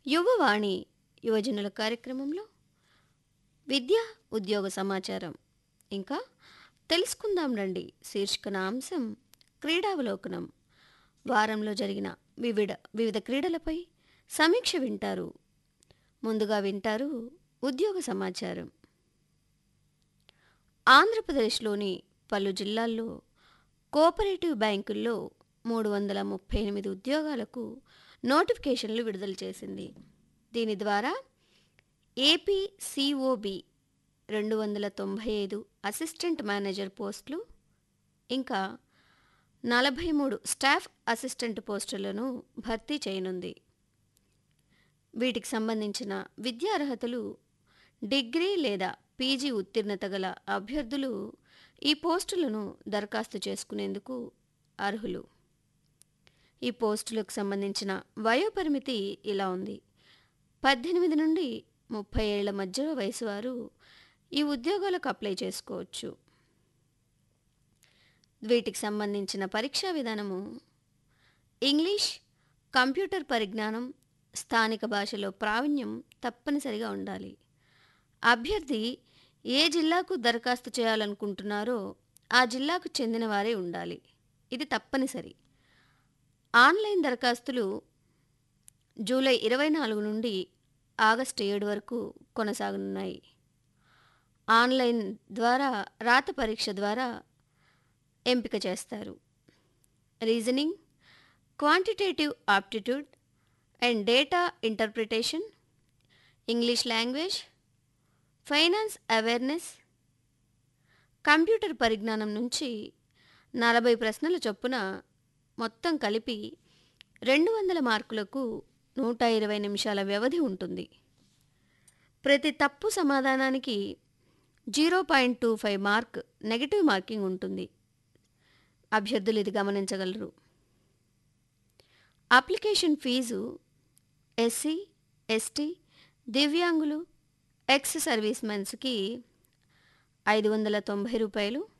యువవాణి యువజనుల కార్యక్రమంలో విద్య ఉద్యోగ సమాచారం ఇంకా తెలుసుకుందాం రండి శీర్షికన అంశం క్రీడావలోకనం వారంలో జరిగిన వివిధ వివిధ క్రీడలపై సమీక్ష వింటారు ముందుగా వింటారు ఉద్యోగ సమాచారం ఆంధ్రప్రదేశ్లోని పలు జిల్లాల్లో కోఆపరేటివ్ బ్యాంకుల్లో మూడు వందల ముప్పై ఎనిమిది ఉద్యోగాలకు నోటిఫికేషన్లు విడుదల చేసింది దీని ద్వారా ఏపీ సిఓబి రెండు వందల తొంభై ఐదు అసిస్టెంట్ మేనేజర్ పోస్టులు ఇంకా నలభై మూడు స్టాఫ్ అసిస్టెంట్ పోస్టులను భర్తీ చేయనుంది వీటికి సంబంధించిన విద్యా అర్హతలు డిగ్రీ లేదా పీజీ ఉత్తీర్ణత గల అభ్యర్థులు ఈ పోస్టులను దరఖాస్తు చేసుకునేందుకు అర్హులు ఈ పోస్టులకు సంబంధించిన వయోపరిమితి ఇలా ఉంది పద్దెనిమిది నుండి ముప్పై ఏళ్ల మధ్య వయసు వారు ఈ ఉద్యోగాలకు అప్లై చేసుకోవచ్చు వీటికి సంబంధించిన పరీక్షా విధానము ఇంగ్లీష్ కంప్యూటర్ పరిజ్ఞానం స్థానిక భాషలో ప్రావీణ్యం తప్పనిసరిగా ఉండాలి అభ్యర్థి ఏ జిల్లాకు దరఖాస్తు చేయాలనుకుంటున్నారో ఆ జిల్లాకు చెందిన వారే ఉండాలి ఇది తప్పనిసరి ఆన్లైన్ దరఖాస్తులు జూలై ఇరవై నాలుగు నుండి ఆగస్టు ఏడు వరకు కొనసాగనున్నాయి ఆన్లైన్ ద్వారా రాత పరీక్ష ద్వారా ఎంపిక చేస్తారు reasoning quantitative aptitude and data interpretation English language finance awareness computer పరిజ్ఞానం నుంచి నలభై ప్రశ్నల చొప్పున మొత్తం కలిపి రెండు వందల మార్కులకు నూట ఇరవై నిమిషాల వ్యవధి ఉంటుంది ప్రతి తప్పు సమాధానానికి zero point two five mark negative marking ఉంటుంది అభ్యర్థులు ఇది గమనించగలరు అప్లికేషన్ ఫీజు ఎస్సీ ఎస్టీ దివ్యాంగులు ఎక్స్ సర్వీస్ మెన్స్కి ఐదు వందల తొంభై రూపాయలు